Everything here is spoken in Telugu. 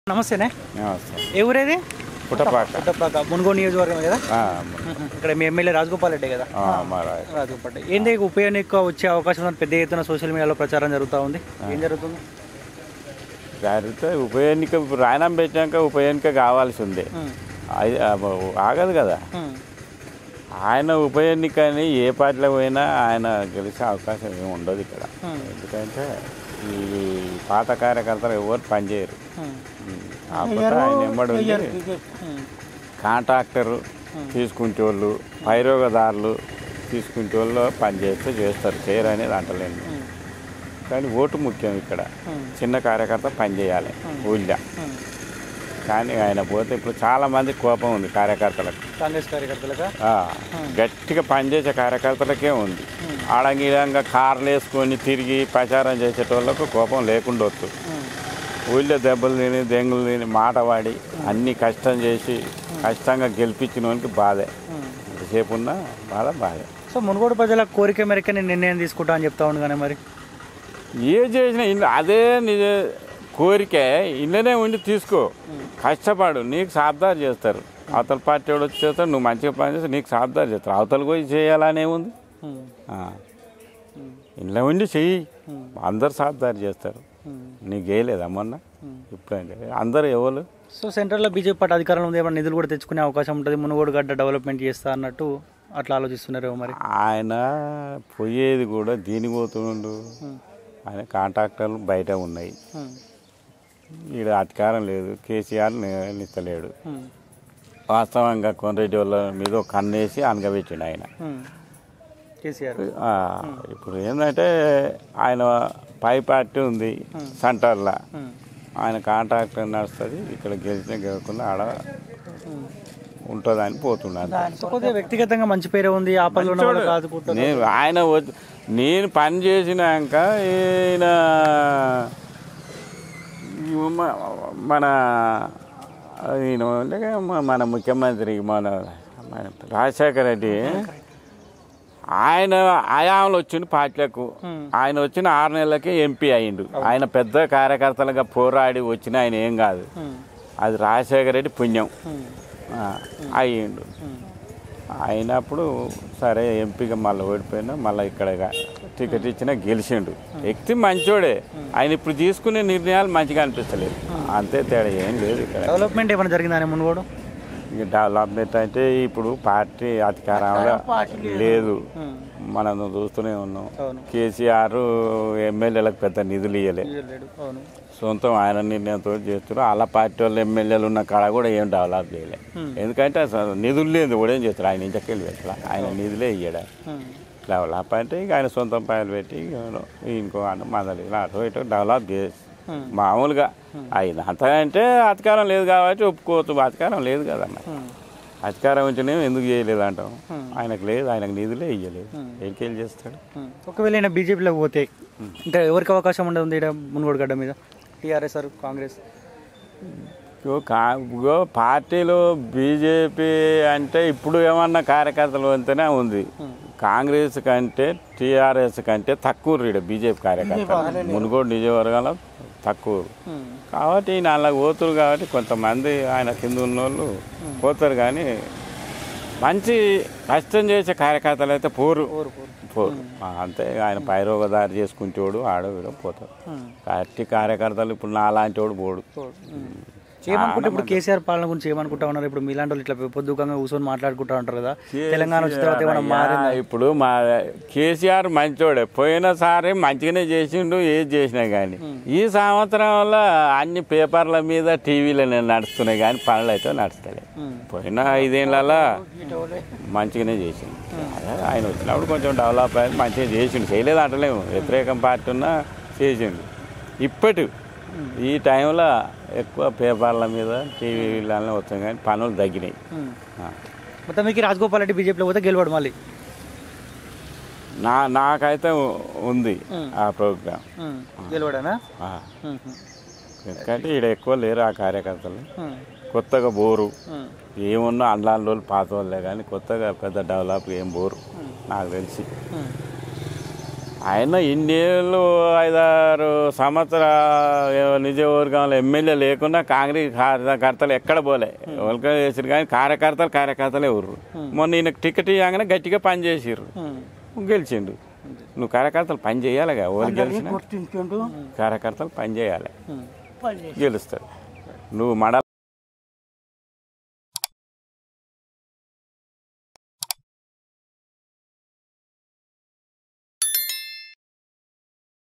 నమస్తేనే నమస్తే ఏ ఊరేది పుట్టపాక పుట్టపాక మునుగోడు నియోజకవర్గం కదా ఆ, ఇక్కడ మీ ఎమ్మెల్యే రాజగోపాల్ రెడ్డి కదా ఆ, మా రాయ. రాజగోపాల్ రెడ్డి ఏంటి ఉప ఎన్నిక వచ్చే అవకాశం ఉందని పెద్ద ఎత్తున సోషల్ మీడియాలో ప్రచారం జరుగుతూ ఉంది ఏం జరుగుతుంది జరిగితే ఉప ఎన్నిక ఇప్పుడు రాయనం పెట్టాక ఉప ఎన్నిక కావాల్సి ఉంది ఉమ్, అది ఆ, ఆగదు కదా ఉమ్, ఆయన ఉప ఎన్నికని ఏ పార్టీలో పోయినా ఆయన గెలిచే అవకాశం ఏమి ఉండదు ఇక్కడ ఉమ్, ఎందుకంటే ఈ పాత కార్యకర్తలు ఎవరు పనిచేయరు ఉమ్, కాకపోతే ఆయన ఎంబడి ఉండి ఉమ్, కాంట్రాక్టరు తీసుకుంటే వాళ్ళు పైరోగదారులు తీసుకుంటే వాళ్ళు పనిచేస్తే చేస్తారు చేయరు అనేది అంటలేను ఉమ్, కానీ ఓటు ముఖ్యం ఇక్కడ ఉమ్, చిన్న కార్యకర్త పనిచేయాలి ఊళ్ళో ఉమ్. కానీ ఆయన పోతే ఇప్పుడు చాలా మంది కోపం ఉంది కార్యకర్తలకు కాంగ్రెస్ కార్యకర్తలుగా ఆ, గట్టిగా పనిచేసే కార్యకర్తలకే ఉంది ఆడంగిడంగా కార్లు వేసుకొని తిరిగి ప్రచారం చేసేటోళ్ళకు కోపం లేకుండా వచ్చు ఉమ్, ఊళ్ళో దెబ్బలు తిని దెంగులు తిని మాట వాడి అన్ని కష్టం చేసి కష్టంగా గెలిపించిన వానికి బాధే ఉమ్. ఎంతసేపు ఉన్నా బాధ బాధే సో మునుగోడు ప్రజల కోరిక మేరకు నేను నిర్ణయం తీసుకుంటా అని చెప్తా ఉండు కానీ మరి ఏ చేసినా ఇల్లు అదే నిజ కోరిక ఇళ్ళనే ఉండి తీసుకో కష్టపడు నీకు సాబ్దారు చేస్తారు అవతల పార్టీ వాడు వచ్చి చేస్తాడు నువ్వు మంచిగా పని చేస్తే నీకు సాబ్దారు చేస్తారు అవతల పోయి చేయాలనే ఉంది ఉమ్, ఆ. ఇంట్లో ఉండి చెయ్యి ఉమ్, అందరు సాబ్దారు చేస్తారు ఉమ్. నీకు చేయలేదా మొన్న ఇప్పుడు అందరు ఎవరు సో సెంట్రల్లో బీజేపీ పార్టీ అధికారంలో ఉంది ఏమైనా నిధులు కూడా తెచ్చుకునే అవకాశం ఉంటుంది మునుగోడు గడ్డ డెవలప్మెంట్ చేస్తా అన్నట్టు అట్లా ఆలోచిస్తున్నారేమో మరి ఆయన పోయేది కూడా దీని పోతుండు ఉమ్, ఆయన కాంట్రాక్టర్లు బయట ఉన్నాయి ఉమ్, ఈడ అధికారం లేదు కేసీఆర్ నిస్తలేడు ఉమ్, వాస్తవంగా కొంరెడ్డి వాళ్ళ మీద ఒక కన్నేసి అనగబెట్టిండు ఆయన ఉమ్. కేసీఆర్ ఆ, ఇప్పుడు ఏంటంటే ఆయన పై పార్టీ ఉంది సెంటర్లో ఉమ్, ఆయన కాంట్రాక్టర్ నడుస్తుంది ఇక్కడ గెలిచిన గెలకుండా ఆడ ఉమ్. ఉంటుందని పోతున్నాను సో కొద్దిగా వ్యక్తిగతంగా మంచి పేరే ఉంది ఆపదలో ఉన్న వాళ్ళకి ఆదుకుంటారు నేను ఆయన వద్దు నేను పని చేసినాక ఈయన మ- మన ఈయన ఉండగా మ- మన ముఖ్యమంత్రి మన మన రాజశేఖర రెడ్డి ఆయన ఆయాంలో వచ్చిండు పార్టీలకు ఆయన వచ్చిన ఆరు నెలలకే ఎంపీ అయిండు ఆయన పెద్ద కార్యకర్తలుగా పోరాడి వచ్చిన ఆయన ఏం కాదు ఉమ్, అది రాజశేఖర రెడ్డి పుణ్యం ఉమ్, ఆ, అయ్యిండు ఉమ్. అయినప్పుడు సరే ఎంపీగా మళ్ళీ ఓడిపోయినా మళ్ళీ ఇక్కడ టికెట్ ఇచ్చినా గెలిచిండు వ్యక్తి మంచోడే ఆయన ఇప్పుడు తీసుకునే నిర్ణయాలు మంచిగా అనిపిస్తలేదు అంతే తేడా ఏం లేదు ఇక్కడ డెవలప్మెంట్ ఏమైనా జరిగిందా మునుగోడు ఇక డెవలప్మెంట్ అంటే ఇప్పుడు పార్టీ అధికారంలో లేదు ఉమ్, మనం చూస్తూనే ఉన్నాం అవును కేసీఆర్ ఎమ్మెల్యేలకు పెద్ద నిధులు ఇవ్వలే లేడు అవును సొంతం ఆయన నిర్ణయంతో చేస్తున్నారు అలా పార్టీ వాళ్ళు ఎమ్మెల్యేలు ఉన్న కాడ కూడా ఏం డెవలప్ చేయలే Hmm. ఎందుకంటే అసలు నిధులు లేదు కూడా ఏం చేస్తారు ఆయన ఇంతకెళ్ళి పెట్టాల ఆయన నిధులే ఇయ్యడా ఉమ్, డెవలప్ అంటే ఇక ఆయన సొంతం పాయలు పెట్టి ఇక ఇంకో అన్న మందలు ఇలా అటు ఇటు డెవలప్ చేసి Hmm. మామూలుగా ఆయన అంత అంటే అధికారం లేదు కాబట్టి ఒప్పుకోవచ్చు అధికారం లేదు కదన్న ఉమ్, అధికారం ఉంటేనే ఎందుకు చేయలేదు అంటాం Hmm. ఆయనకు లేదు ఆయనకు నిధులే ఇయ్యలేదు ఏంకెళ్ళి చేస్తాడు ఉమ్. ఒకవేళ ఈయన బీజేపీలోకి పోతే ఇంకా ఎవరికి అవకాశం ఉండదు ఇక్కడ మునుగోడు గడ్డ మీద టీఆర్ఎస్ ఆర్ కాంగ్రెస్ ఇగో కా- ఇగో పార్టీలో బీజేపీ అంటే ఇప్పుడు ఏమన్నా కార్యకర్తలు అంతేనే ఉంది కాంగ్రెస్ కంటే టీఆర్ఎస్ కంటే తక్కువ రీడ బీజేపీ కార్యకర్తలు మునుగోడు నిజవర్గంలో తక్కువ ఉమ్, కాబట్టి ఈయన అలా పోతురు కాబట్టి కొంతమంది ఆయన కింద ఉన్న వాళ్ళు పోతారు కానీ మంచి కష్టం చేసే కార్యకర్తలు అయితే పోరు పోరు పోరు పోరు ఆ, అంతే ఆయన పైరోగదారి చేసుకుంటేవాడు ఆడో వీడో పోతారు ఉమ్, పార్టీ కార్యకర్తలు ఇప్పుడు నా లాంటి వాడు పోడు పోరు. ఉమ్. చేయమనుకుంటే ఇప్పుడు కేసీఆర్ పాలన గురించి ఏమనుకుంటా ఉన్నారు ఇప్పుడు మీలాంటి వాళ్ళు ఇట్లా పొద్దుకంగా కూర్చొని మాట్లాడుకుంటా ఉంటారు కదా తెలంగాణ వచ్చిన తర్వాత ఏమైనా మారిందా అయ్యా, ఇప్పుడు మా కేసీఆర్ మంచోడే పోయినసారి మంచిగానే చేసిండు ఏది చేసినా కానీ ఈ సంవత్సరంలో అన్ని పేపర్ల మీద టీవీలో నడుస్తున్నాయి కానీ పనులు అయితే నడుస్తలేదు ఉమ్, పోయిన ఐదేళ్ళలో మంచిగానే చేసిండు అదే ఆయన వచ్చినప్పుడు కొంచెం డెవలప్ అయ్యి మంచిగా చేసిండు చేయలేదు అంటలేము వ్యతిరేకం పార్టీ ఉన్నా చేసిండు ఇప్పటి ఈ టైంలో ఎక్కువ పేపర్ల మీద టీవీలలో వస్తాయి కానీ పనులు తగ్గినాయి ఉమ్. ఆ. మొత్తం మీకు రాజగోపాల్ రెడ్డి బీజేపీలో పోతే గెలవాడు మళ్ళీ నా నాకైతే ఉంది ఆ ప్రోగ్రామ్ ఉమ్, గెలవాడనా ఆ. ఉమ్, ఉమ్, ఎందుకంటే ఇక్కడ ఎక్కువ లేరు ఆ కార్యకర్తలు ఉమ్, కొత్తగా బోరు ఉమ్, ఏమున్నా అల్లాని రోజులు పాత వాళ్ళే కానీ కొత్తగా పెద్ద డెవలప్ ఏం బోరు నాకు తెలిసి ఉమ్. ఆయన ఇన్నేళ్ళు ఐదారు సంవత్సరాలు నిజవర్గంలో ఎమ్మెల్యే లేకుండా కాంగ్రెస్ కార్యకర్తలు ఎక్కడ పోలే ఎవరికి చేసారు కానీ కార్యకర్తలు కార్యకర్తలు ఎవరు మొన్న ఈయనకు టికెట్ ఇవ్వగానే గట్టిగా పని చేసిర్రు గెలిచిండు నువ్వు కార్యకర్తలు పని చేయాలిగా ఎవరు గెలిచిన గుర్తించుకుంటూ కార్యకర్తలు పని చేయాలి పని చేసి గెలుస్తారు నువ్వు మడ